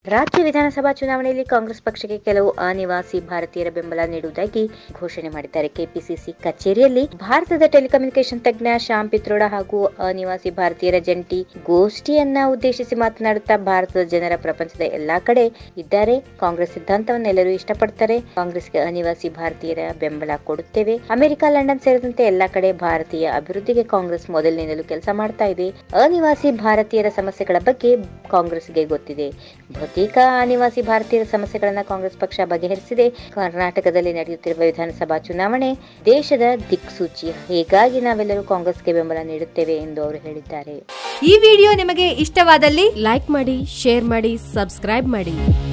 ರಾಜ್ಯ ವಿಧಾನಸಭಾ ಚುನಾವಣೆಯಲ್ಲಿ ಕಾಂಗ್ರೆಸ್ ಪಕ್ಷಕ್ಕೆ ಕೆಲವು ಅನಿವಾಸಿ ಭಾರತೀಯರ ಬೆಂಬಲ ನೀಡುವುದಾಗಿ ಘೋಷಣೆ ಮಾಡಿದ್ದಾರೆ ಕೆಪಿಸಿಸಿ ಕಚೇರಿಯಲ್ಲಿ ಭಾರತದ ಟೆಲಿಕಮ್ಯುನಿಕೇಶನ್ ತಜ್ಞ ಶ್ಯಾಮ್ ಪಿತ್ರೋಡ ಹಾಗೂ ಅನಿವಾಸಿ ಭಾರತೀಯರ ಜಂಟಿ ಗೋಷ್ಠಿಯನ್ನ ಉದ್ದೇಶಿಸಿ ಮಾತನಾಡುತ್ತಾ ಭಾರತದ ಜನರ ಪ್ರಪಂಚದ ಎಲ್ಲಾ ಕಡೆ ಇದ್ದಾರೆ ಕಾಂಗ್ರೆಸ್ ಸಿದ್ಧಾಂತವನ್ನು ಎಲ್ಲರೂ ಇಷ್ಟಪಡ್ತಾರೆ ಕಾಂಗ್ರೆಸ್ಗೆ ಅನಿವಾಸಿ ಭಾರತೀಯರ ಬೆಂಬಲ ಕೊಡುತ್ತೇವೆ ಅಮೆರಿಕ ಲಂಡನ್ ಸೇರಿದಂತೆ ಎಲ್ಲಾ ಕಡೆ ಭಾರತೀಯ ಅಭಿವೃದ್ಧಿಗೆ ಕಾಂಗ್ರೆಸ್ ಮೊದಲಿನಿಂದಲೂ ಕೆಲಸ ಮಾಡ್ತಾ ಇದೆ ಅನಿವಾಸಿ ಭಾರತೀಯರ ಸಮಸ್ಯೆಗಳ ಬಗ್ಗೆ ಕಾಂಗ್ರೆಸ್ಗೆ ಗೊತ್ತಿದೆ ಬಹುತೇಕ ಅನಿವಾಸಿ ಭಾರತೀಯರ ಸಮಸ್ಯೆಗಳನ್ನ ಕಾಂಗ್ರೆಸ್ ಪಕ್ಷ ಬಗೆಹರಿಸಿದೆ ಕರ್ನಾಟಕದಲ್ಲಿ ನಡೆಯುತ್ತಿರುವ ವಿಧಾನಸಭಾ ಚುನಾವಣೆ ದೇಶದ ದಿಕ್ಸೂಚಿ ಹೀಗಾಗಿ ನಾವೆಲ್ಲರೂ ಕಾಂಗ್ರೆಸ್ಗೆ ಬೆಂಬಲ ನೀಡುತ್ತೇವೆ ಎಂದು ಅವರು ಹೇಳಿದ್ದಾರೆ ಈ ವಿಡಿಯೋ ನಿಮಗೆ ಇಷ್ಟವಾದಲ್ಲಿ ಲೈಕ್ ಮಾಡಿ ಶೇರ್ ಮಾಡಿ ಸಬ್ಸ್ಕ್ರೈಬ್ ಮಾಡಿ